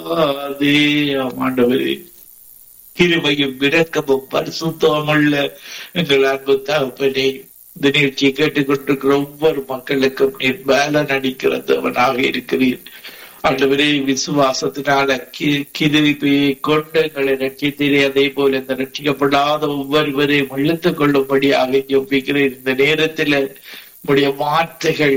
அதே ஆண்டவரே கிருபையும் இரக்கமும் பரிசுத்தமுள்ள எங்கள் அன்பு தகப்பனே இந்த நிகழ்ச்சியை கேட்டுக்கொண்டிருக்கிற ஒவ்வொரு மக்களுக்கும் நீர் மேல நடிக்கிறதவனாக இருக்கிறீர் ஆண்டவரே விசுவாசத்தினால கி- கிருபையை கொண்டு எங்களை ரட்சித்தீரே அதே போல இந்த ரட்சிக்கப்படாத ஒவ்வொருவரையும் இழுத்துக் கொள்ளும்படியாக ஜொப்பிக்கிறேன் இந்த நேரத்துல உடைய வார்த்தைகள்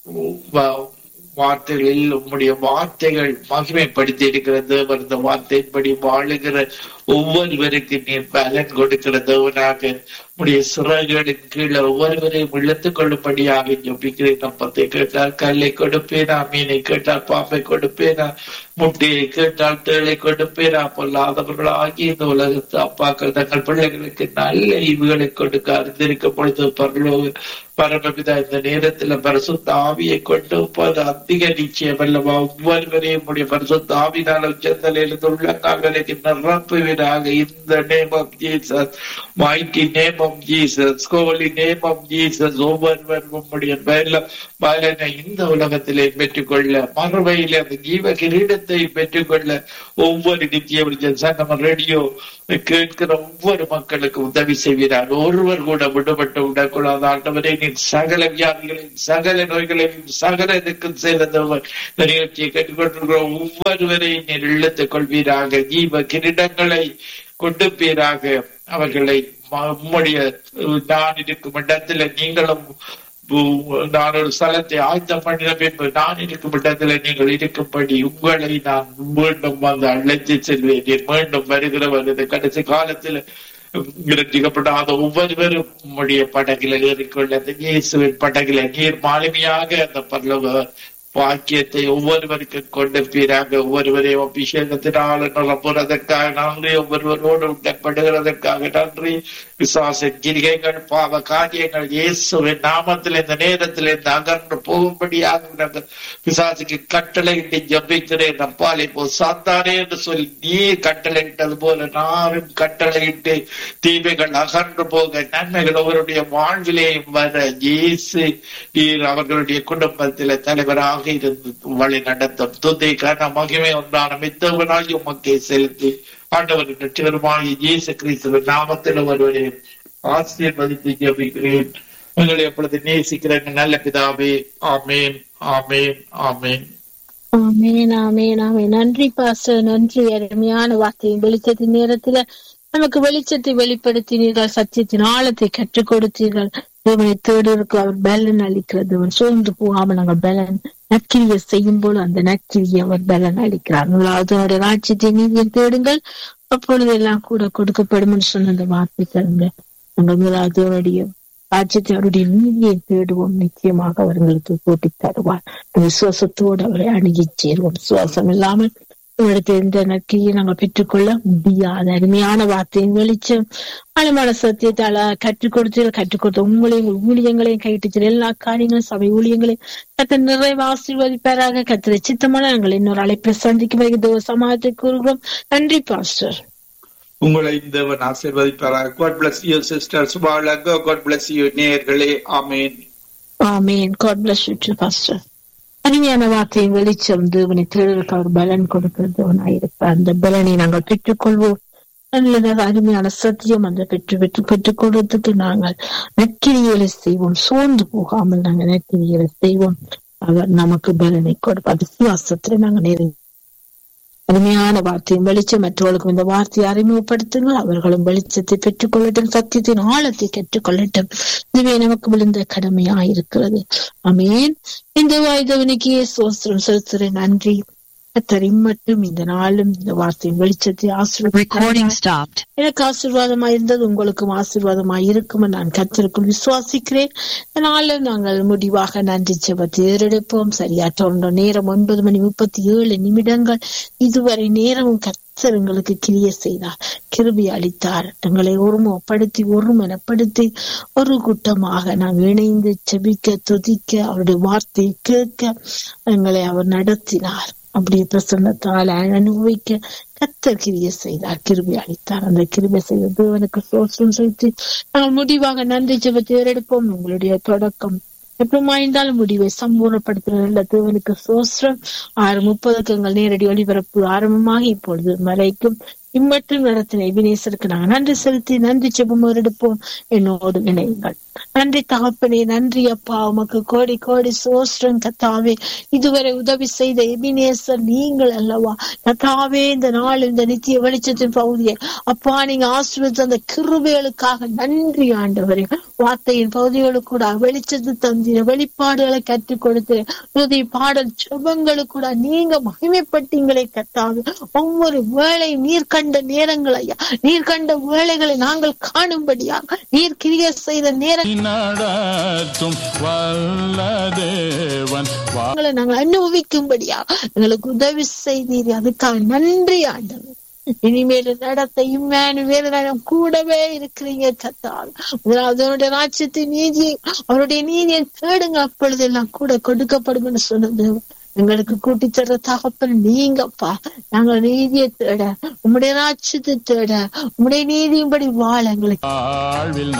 வ- வார்த்தைகளில் உம்முடைய வார்த்தைகள் மகிமைப்படுத்தி இருக்கிறது அந்த வார்த்தையின்படி வாழுகிற ஒவ்வொருவருக்கு நீர் பலன் கொடுக்கிற தேவனாக உடைய சிறகுகளின் கீழே ஒவ்வொருவரையும் இழுத்துக் கொள்ளும்படியாக ஜபிக்கிறேன் அப்பத்தை கேட்டால் கல்லை கொடுப்பேனா மீனை கேட்டால் பாம்பை கொடுப்பேனா முட்டையை கேட்டால் தேளை கொடுப்பேனா பொல்லாதவர்கள் ஆகிய இந்த உலகத்து அப்பாக்கள் தங்கள் பிள்ளைகளுக்கு நல்ல ஈவுகளை கொடுக்க அறிந்திருக்கும் பொழுது பரலோக பரமபிதா இந்த நேரத்துல பரிசுத்த ஆவியை கொண்டு போது அதிக நிச்சயம் அல்லவா ஒவ்வொருவரையும் உடைய பரிசுத்த ஆவினால உச்சந்தலையிலிருந்து உள்ளங்கால்களுக்கு நிரப்புவீராக இந்த name of Jesus mighty name of Jesus holy name of Jesus ஒவ்வொருவரும் உம்முடைய மேல பலனை இந்த உலகத்திலே பெற்றுக்கொள்ள மறுவையிலே அந்த ஜீவ கிரீடத்தை பெற்றுக்கொள்ள ஒவ்வொரு நித்திய வெளிச்சம் சங்கம ரேடியோ கேட்கிற ஒவ்வொரு மக்களுக்கு உதவி செய்கிறார் ஒருவர் கூட விடுபட்டு விடக்கூடாது ஆண்டவரே நீ சகல வியாதிகளையும் சகல நோய்களையும் சகல இதுக்கும் செய்தவர் இந்த நிகழ்ச்சியை கேட்டுக்கொண்டிருக்கிற ஒவ்வொருவரையும் நீர் இழுத்துக் கொள்வீராக ஜீவ கிரீடங்களை கொடுப்பீராக அவர்களை ம- உம்முடைய அஹ், நான் இருக்கும் இடத்துல நீங்களும் உ- நான் ஒரு ஸ்தலத்தை ஆயத்தம் பண்ணின பின்பு நான் இருக்கும் இடத்துல நீங்கள் இருக்கும்படி உங்களை நான் மீண்டும் வந்து அழைத்து செல்வேன் நீர் மீண்டும் வருகிறவர் இந்த கடைசி காலத்தில் இரட்சிக்கப்படாத ஒவ்வொருவரும் உம்முடைய படகில ஏறிக்கொள்ள அந்த இயேசுவின் படகில நீர் மாலுமியாக அந்த பரலோக பாக்கியத்தை ஒவ்வொருவருக்கும் கொண்டு பீராக ஒவ்வொருவரையும் அபிஷேகத்தினால் நிரப்புறதற்காக நன்றி ஒவ்வொருவரோடு உண்டப்படுகிறதற்காக நன்றி விசுவாச கிரிகைகள் பாவ காரியங்கள் இயேசுவின் நாமத்தில் இந்த நேரத்தில் இந்த அகன்று போகும்படியாக நாங்கள் பிசாசுக்கு கட்டளையிட்டு ஜபிக்கிறேன் அப்பால் இப்போ சாத்தானே என்று சொல்லி நீ கட்டளையிட்டது போல நானும் கட்டளையிட்டு தீமைகள் அகன்று போக நன்மைகள் அவருடைய வாழ்விலேயும் வர இயேசு நீர் அவர்களுடைய குடும்பத்தில தலைவராக இருந்து வழி நடத்தும் துதைக்கான மகிமை ஒன்றான மித்தவனாகி உமக்கை செலுத்தி ஆண்டவரின் ரட்சகருமாகிய இயேசு கிறிஸ்துவின் நாமத்தில் ஒருவரை ஆசீர்வதித்து ஜபிக்கிறேன் உங்களை எப்பொழுது நேசிக்கிற எங்கள் நல்ல பிதாவே ஆமேன் ஆமேன் ஆமேன் ஆமேன் ஆமேன் ஆமேன் நன்றி பாஸ்டர் நன்றி அருமையான வார்த்தையின் வெளிச்சத்தின் நேரத்துல நமக்கு வெளிச்சத்தை வெளிப்படுத்தினீர்கள் சத்தியத்தின் ஆழத்தை கற்றுக் கொடுத்தீர்கள் தேவனை தேடுவதற்கு அவர் பலன் அளிக்கிறது அவன் சோர்ந்து போகாமல் நாங்கள் பலன் நற்கிரியை செய்யும் போது அந்த நற்கிரியை அவர் பலன் அளிக்கிறார் முதலாவது அவருடைய ராட்சியத்தை நீதியை தேடுங்கள் அப்பொழுது எல்லாம் கூட கொடுக்கப்படும் சொன்ன அந்த வார்த்தை தருங்க நாங்கள் முதலாவது அவருடைய ராஜ்யத்தை அவருடைய நீதியை தேடுவோம் நிச்சயமாக அவர்களுக்கு கூட்டி தருவார் விசுவாசத்தோடு அவரை அணுகி சேருவோம் விசுவாசம் இல்லாமல் இவருக்கு எந்த நற்கையை நாங்கள் பெற்றுக்கொள்ள முடியாத அருமையான வார்த்தையின் வெளிச்சம் ஆழமான சத்தியத்தால கற்றுக் கொடுத்து கற்றுக் கொடுத்த உங்களையும் ஊழியங்களையும் கைட்டு எல்லா காரியங்களும் சபை ஊழியங்களையும் கத்த நிறைவு ஆசீர்வதிப்பாராக கத்திர சித்தமான நாங்கள் இன்னொரு அழைப்பை சந்திக்கும் வரைக்கும் சமாதத்தை கூறுகிறோம் நன்றி பாஸ்டர் உங்களை தேவன் ஆசீர்வதிப்பாராக God bless you sisters வாழங்க God bless you நேயர்களே ஆமேன் ஆமேன் காட் பிளஸ் யூ பாஸ்டர் அருமையான வார்த்தையின் வெளிச்சம் தேவனை தேடுவதற்கு அவர் பலன் கொடுக்கிறதவனாயிருப்பார் அந்த பலனை நாங்கள் பெற்றுக்கொள்வோம் நல்லதாக அருமையான சத்தியம் அந்த பெற்று பெற்று பெற்றுக் கொள்வதற்கு நாங்கள் நற்கிரிகளை செய்வோம் சோர்ந்து போகாமல் நாங்கள் நற்கிரிகளை செய்வோம் அவர் நமக்கு பலனை கொடுப்பார் விசுவாசத்துல நாங்கள் நிறைவு அருமையான வார்த்தையின் வெளிச்சம் மற்றவர்களுக்கும் இந்த வார்த்தையை அறிமுகப்படுத்துங்கள் அவர்களும் வெளிச்சத்தை பெற்றுக் கொள்ளட்டும் சத்தியத்தின் ஆழத்தை கற்றுக்கொள்ளட்டும் இதுவே நமக்கு விழுந்த கடமையாயிருக்கிறது அமேன் இந்த வாய்தவனுக்கு சோஸ்திரம் செலுத்துறேன் நன்றி கத்தர் இம்மட்டும் இந்த நாளும் இந்த வார்த்தையின் வெளிச்சத்தை Recording ஆசீர்வதிக்கிறார் stopped. எனக்கு ஆசீர்வாதமாய் இருந்தது உங்களுக்கும் ஆசீர்வாதமாய் இருக்கும் நான் கத்தருக்குள் விசுவாசிக்கிறேன் அதனால நாங்கள் முடிவாக நன்றி செபத்தை ஏறெடுப்போம் சரியா தொடர்ந்த நேரம் ஒன்பது மணி முப்பத்தி ஏழு நிமிடங்கள் இதுவரை நேரமும் கத்தர் எங்களுக்கு கிரிய செய்தார் கிருபி அளித்தார் எங்களை ஒருமுகப்படுத்தி ஒருமனப்படுத்தி ஒரு கூட்டமாக நாங்கள் இணைந்து செபிக்க துதிக்க அவருடைய வார்த்தையை கேட்க எங்களை அவர் நடத்தினார் அப்படியே பிரசன்னத்தால் அனுபவிக்க கத்தர் கிரிய செய்தார் கிருபி அளித்தார் அந்த கிருபை செய்த தேவனுக்கு சோசனம் செலுத்தி நாங்கள் முடிவாக நன்றி ஜெபத்தை ஏறெடுப்போம் உங்களுடைய தொடக்கம் எப்பமாயிருந்தாலும் முடிவை சம்பூர்ணப்படுத்துகிற நல்ல தேவனுக்கு சோஸ்திரம் ஆறு முப்பதுக்கு எங்கள் நேரடி ஒளிபரப்பு ஆரம்பமாக இப்பொழுது மலைக்கும் இம்மற்றும் நடத்தின வினேசருக்கு நாங்கள் நன்றி செலுத்தி நன்றி செபம் எடுப்போம் என்னோடு இணையுங்கள் நன்றி தகப்பனே நன்றி அப்பா உமக்கு கோடி கோடி சோஸ்திரம் கத்தாவே இதுவரை உதவி செய்த எபினேசர் நீங்கள் அல்லவா கத்தாவே இந்த நாள் இந்த நித்திய வெளிச்சத்தின் பகுதியை அப்பா நீங்க ஆசிர்வதித்த அந்த கிருபைகளுக்காக நன்றி ஆண்டவரே வார்த்தையின் பகுதிகளுக்கு கூட வெளிச்சத்து தந்திர வெளிப்பாடுகளை கற்றுக் கொடுத்து உதவி பாடல் சுபங்களுக்கு கூட நீங்க மகிமைப்பட்டீங்களே கத்தாவே ஒவ்வொரு வேளை நீர் கண்ட நேரங்கள் ஐயா நீர் கண்ட வேளைகளை நாங்கள் காணும்படியாக நீர் கிரிய செய்த நேரங்களை நடத்தும் வல்ல தேவன் வா நாங்கள் அனுபவிக்கும்படியா எங்களுக்கு உதவி செய்தீர் அதுக்காக நன்றி ஆண்டவர் இனிமேல் நடத்த இம்மானு வேறு கூடவே இருக்கிறீங்க கத்தால் முதலாவது அவருடைய ராஜ்யத்தின் நீதியை அவருடைய நீதியை தேடுங்க அப்பொழுதெல்லாம் கூட கொடுக்கப்படும் என்று சொன்னது எங்களுக்கு கூட்டி தர தகப்பன் நீங்கப்பா நாங்கள் நீதியை தேட உம்முடைய ராட்சியத்தை தேட உம்முடைய நீதியின்படி வாழ எங்களுக்கு வாழ்வில்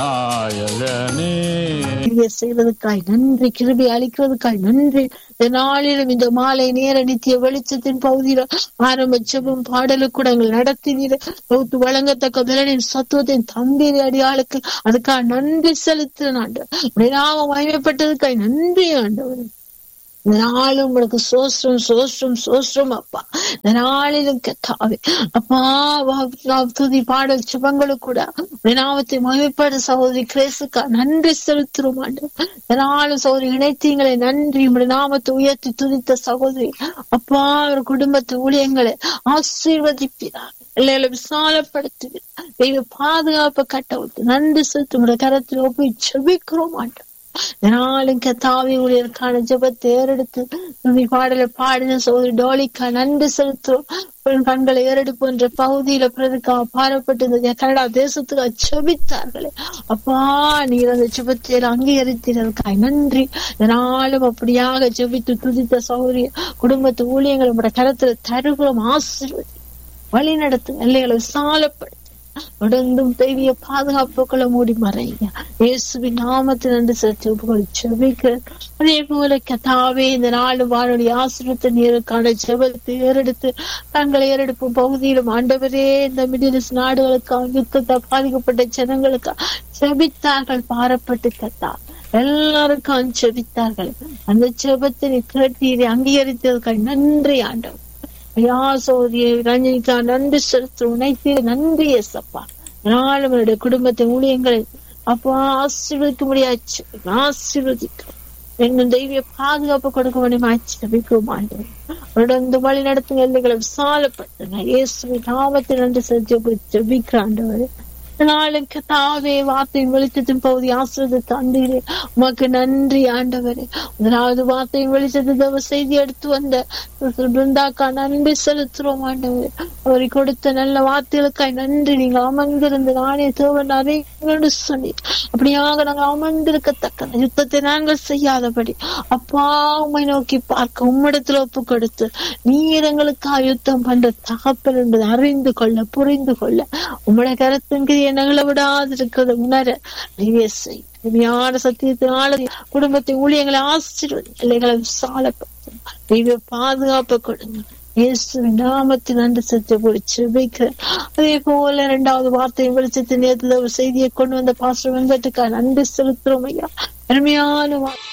நாயகனே கிருபை செய்வதற்காய் நன்றி கிருபை அளிக்கிறதுக்காய் நன்றி இந்த நாளிலும் இந்த மாலை நேர நித்திய வெளிச்சத்தின் பகுதியில ஆரம்ப ஜெபம் பாடலு கூட எங்கள் நடத்தினீர் தொகுத்து வழங்கத்தக்க விலனின் சத்துவத்தின் தம்பீர் அடியாளுக்கு அதுக்காக நன்றி செலுத்தின ஆண்டு நாம மகிமைப்பட்டதுக்காய் நன்றி ஆண்டவர் இந்த நாளும் உங்களுக்கு சோஸ்ரம் சோஸ்ரம் சோஸ்ரம் அப்பா இந்த நாளிலும் கத்தாவே அப்பா வா- துதி பாடல் சுபங்களுக்கு கூட உடைய நாமத்தை மகிமைப்பட சகோதரி கிரேசுக்கா நன்றி செலுத்துறோம் ஆண்டு இந்த நாளும் சகோதரி இணைத்தீங்களை நன்றி உடைய நாமத்தை உயர்த்தி துதித்த சகோதரி அப்பா ஒரு குடும்பத்து ஊழியங்களை ஆசீர்வதிப்பினார் இல்லையில விசாலப்படுத்துவீர் தெய்வ பாதுகாப்பு கட்ட விட்டு நன்றி செலுத்தும் உடைய கரத்தில் ஒப்பி செபிக்கிறோம் ஆண்டு நாளும் கத்தாவி ஊழியருக்கான ஜெபத்தை ஏறெடுத்து துதி பாடல பாடின சோதரி டோலிக்கா நன்றி செலுத்தும் உன் கண்களை ஏறெடுப்பு என்ற பகுதியில பிறதுக்கா பாரப்பட்டு இந்த கனடா தேசத்துக்கு செபித்தார்களே அப்பா நீர் அந்த ஜெபத்தை அங்கீகரித்ததற்காய் நன்றி நாளும் அப்படியாக ஜெபித்து துதித்த சௌரிய குடும்பத்து ஊழியங்களை உடைய கரத்துல தருகிறோம் ஆசீர்வதி வழி நடத்து எல்லைகளை விசாலப்படுத்து தொடர்ந்தும் தெய்வீக பாதுகாப்புகளை மூடி மறைங்க இயேசுவின் நாமத்தில் நன்றி செலுத்தி செபிக்கிறேன் அதே போல கதாவே இந்த நாலு வானுடைய ஆசிரியத்தை நீருக்கான ஜெபத்தை ஏறெடுத்து தங்களை ஏறெடுப்பும் பகுதியிலும் ஆண்டவரே இந்த மிடிலிஸ் நாடுகளுக்காக யுத்தத்தை பாதிக்கப்பட்ட ஜனங்களுக்கா ஜெபித்தார்கள் பாரப்பட்டு கத்தா எல்லாருக்கும் ஜெபித்தார்கள் அந்த ஜெபத்தை நீ கேட்டீரை அங்கீகரித்ததற்காக நன்றி ஆண்டவர் ஐயா சோதியை ரஞ்சினிக்கா நன்றி செலுத்து உனைத்து நன்றி எசப்பா நாளும் என்னுடைய குடும்பத்தின் ஊழியங்களை அப்பா ஆசீர்வதிக்க முடியாச்சு ஆசீர்வதிக்க எங்கள் தெய்வ பாதுகாப்பு கொடுக்க வேண்டிய ஆட்சிபிக்கும் ஆண்டவர் தொடர்ந்து வழி நடத்துங்க எல்லைகளை விசாலப்படுத்துங்க இயேசுவின் நாமத்தில் நன்றி செலுத்தி ஜெபிக்கிற ஆண்டவர் நாளுக்கு தாவே வார்த்தையின் வெளிச்சத்தின் பகுதி ஆசிரியத்தை தந்தீரே உமக்கு நன்றி ஆண்டவரே முதலாவது வார்த்தையின் வெளிச்சத்தை தேவ செய்தி எடுத்து வந்த சிஸ்டர் பிருந்தாக்கா நன்றி செலுத்துறோம் ஆண்டவரே அவரை கொடுத்த நல்ல வார்த்தைகளுக்காய் நன்றி நீங்க அமர்ந்திருந்த நானே தேவன் அறிஞர் சொன்னீர் அப்படியாக நாங்கள் அமர்ந்திருக்கத்தக்க யுத்தத்தை நாங்கள் செய்யாதபடி அப்பா உம்மை நோக்கி பார்க்க உம்மிடத்துல ஒப்பு கொடுத்து நீர் எங்களுக்காக யுத்தம் பண்ற தகப்பல் என்பதை அறிந்து கொள்ள புரிந்து கொள்ள உம்முடைய கருத்தின் கிரியை நகல விடாதிருக்கிறத உணர நீவே செய் உண்மையான சத்தியத்தினால குடும்பத்தை ஊழியங்களை ஆசீர்வதி பிள்ளைகளை விசாலப்படுத்தும் தெய்வ பாதுகாப்பு கொடுங்க இயேசுவின் நாமத்தில் நன்றி சத்திய போய் செபிக்கிறேன் அதே போல இரண்டாவது வார்த்தையின் வெளிச்சத்தின் நேரத்தில் ஒரு செய்தியை கொண்டு வந்த பாஸ்டர் வெங்கட்டுக்கா நன்றி செலுத்துறோம் ஐயா அருமையான வா-